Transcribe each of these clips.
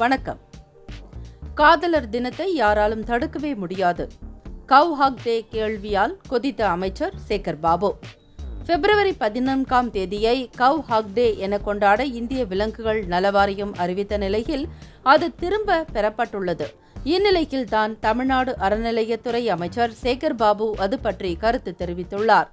வணக்கம் காதலர் தினத்தை யாராலும் தடுக்கவே முடியாது கவ் ஹக் டே கேள்வியால் கொதித்த அமைச்சர் சேகர் பாபு பிப்ரவரி பதினான்காம் தேதியை கவ் ஹக் டே என கொண்டாட இந்திய விலங்குகள் நலவாரியம் அறிவித்த நிலையில் அது திரும்ப பெறப்பட்டுள்ளது இந்நிலையில் தான் தமிழ்நாடு அறநிலையத்துறை அமைச்சர் சேகர் பாபு அது பற்றி கருத்து தெரிவித்துள்ளார்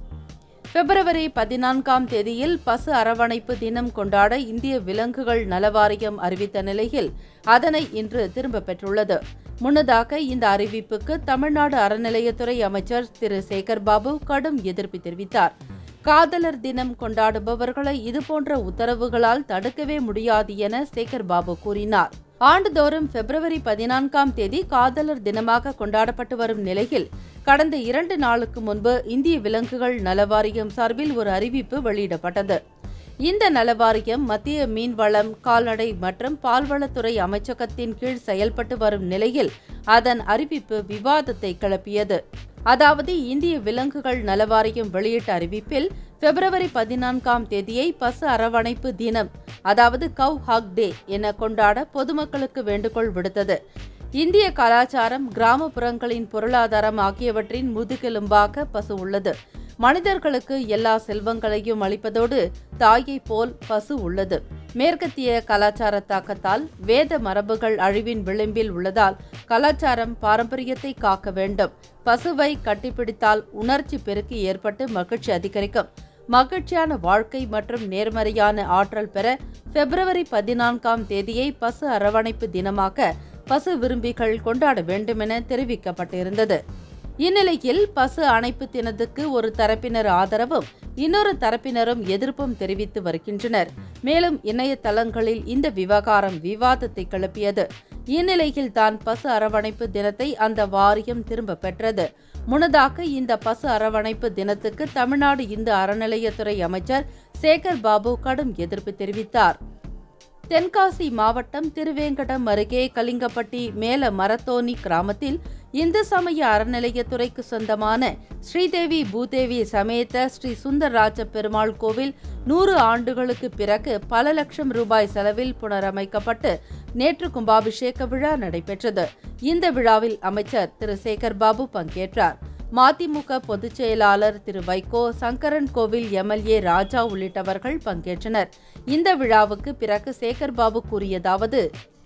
பிப்ரவரி பதினான்காம் தேதியில் பசு அரவணைப்பு தினம் கொண்டாட இந்திய விலங்குகள் நலவாரியம் அறிவித்த நிலையில் அதனை இன்று திரும்ப பெற்றுள்ளது முன்னதாக இந்த அறிவிப்புக்கு தமிழ்நாடு அறநிலையத்துறை அமைச்சர் திரு சேகர் பாபு கடும் எதிர்ப்பு தெரிவித்தார் காதலர் தினம் கொண்டாடுபவர்களை இதுபோன்ற உத்தரவுகளால் தடுக்கவே முடியாது என சேகர் பாபு கூறினார் ஆண்டுதோறும் பிப்ரவரி பதினான்காம் தேதி காதலர் தினமாக கொண்டாடப்பட்டு வரும் நிலையில் கடந்த இரண்டு நாளுக்கு முன்பு இந்திய விலங்குகள் நலவாரியம் சார்பில் ஒரு அறிவிப்பு வெளியிடப்பட்டது இந்த நலவாரியம் மத்திய மீன்வளம் கால்நடை மற்றும் பால்வளத்துறை அமைச்சகத்தின் கீழ் செயல்பட்டு வரும் நிலையில் அதன் அறிவிப்பு விவாதத்தை கிளப்பியது அதாவது இந்திய விலங்குகள் நலவாரியம் வெளியிட்ட அறிவிப்பில் பிப்ரவரி பதினான்காம் தேதியை பசு அரவணைப்பு தினம் அதாவது கவ் ஹக் டே என கொண்டாட பொதுமக்களுக்கு வேண்டுகோள் விடுத்தது இந்திய கலாச்சாரம் கிராமப்புறங்களின் பொருளாதாரம் ஆகியவற்றின் முதுகெலும்பாக பசு உள்ளது மனிதர்களுக்கு எல்லா செல்வங்களையும் அளிப்பதோடு தாயைப் போல் பசு உள்ளது மேற்கத்திய கலாச்சார தாக்கத்தால் வேத மரபுகள் அழிவின் விளிம்பில் உள்ளதால் கலாச்சாரம் பாரம்பரியத்தை காக்க வேண்டும் பசுவை கட்டிப்பிடித்தால் உணர்ச்சி பெருக்கி ஏற்பட்டு மகிழ்ச்சி அதிகரிக்கும் மகிழ்ச்சியான வாழ்க்கை மற்றும் நேர்மறையான ஆற்றல் பெற பிப்ரவரி பதினான்காம் தேதியை பசு அரவணைப்பு தினமாக பசு விரும்பிகள் கொண்டாட வேண்டுமென தெரிவிக்கப்பட்டிருந்தது இந்நிலையில் பசு அணைப்பு தினத்துக்கு ஒரு தரப்பினர் ஆதரவும் இன்னொரு தரப்பினரும் எதிர்ப்பும் தெரிவித்து வருகின்றனர் மேலும் இணையதளங்களில் இந்த விவகாரம் விவாதத்தை கிளப்பியது இந்நிலையில் தான் பசு அரவணைப்பு தினத்தை அந்த வாரியம் திரும்ப பெற்றது முன்னதாக இந்த பசு அரவணைப்பு தினத்துக்கு தமிழ்நாடு இந்து அறநிலையத்துறை அமைச்சர் சேகர் பாபு கடும் எதிர்ப்பு தெரிவித்தார் தென்காசி மாவட்டம் திருவேங்கடம் அருகே கலிங்கப்பட்டி மேல மரத்தோனி கிராமத்தில் இந்து சமய அறநிலையத்துறைக்கு சொந்தமான ஸ்ரீதேவி பூதேவி சமேத ஸ்ரீ சுந்தரராஜ பெருமாள் கோவில் நூறு ஆண்டுகளுக்கு பிறகு பல லட்சம் ரூபாய் செலவில் புனரமைக்கப்பட்டு நேற்று கும்பாபிஷேக விழா நடைபெற்றது இந்த விழாவில் அமைச்சர் திரு சேகர் பாபு பங்கேற்றார் மதிமுக பொதுச் செயலாளர் திரு வைகோ சங்கரன் கோவில் எம்எல்ஏ ராஜா உள்ளிட்டவர்கள் பங்கேற்றனர் இந்த விழாவுக்கு பிறகு சேகர் பாபு கூறியதாவது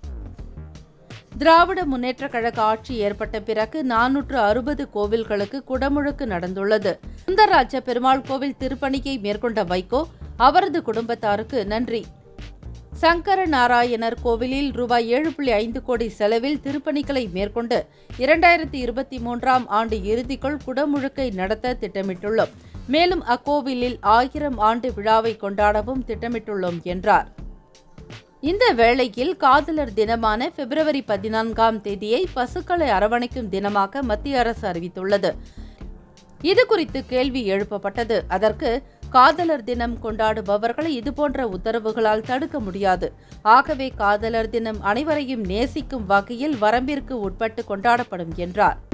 திராவிட முன்னேற்ற கழக ஆட்சி ஏற்பட்ட பிறகு நானூற்று அறுபது கோவில்களுக்கு குடமுழுக்கு நடந்துள்ளது சுந்தரராஜ பெருமாள் கோவில் திருப்பணியை மேற்கொண்ட வைகோ அவரது குடும்பத்தாருக்கு நன்றி சங்கர நாராயணர் கோவிலில் ரூபாய் ஏழு புள்ளி ஐந்து கோடி செலவில் திருப்பணிகளை மேற்கொண்டு இரண்டாயிரத்தி இருபத்தி மூன்றாம் ஆண்டு இறுதிக்குள் குடமுழுக்கை நடத்த திட்டமிட்டுள்ளோம் மேலும் அக்கோவிலில் ஆயிரம் ஆண்டு விழாவை கொண்டாடவும் திட்டமிட்டுள்ளோம் என்றார் இந்த வேளையில் காதலர் தினமான பிப்ரவரி பதினான்காம் தேதியை பசுக்களை அரவணைக்கும் தினமாக மத்திய அரசு அறிவித்துள்ளது இது குறித்து கேள்வி எழுப்பப்பட்டது அதற்கு காதலர் தினம் கொண்டாடுபவர்களை இதுபோன்ற உத்தரவுகளால் தடுக்க முடியாது ஆகவே காதலர் தினம் அனைவரையும் நேசிக்கும் வகையில் வரம்பிற்கு உட்பட்டு கொண்டாடப்படும் என்றார்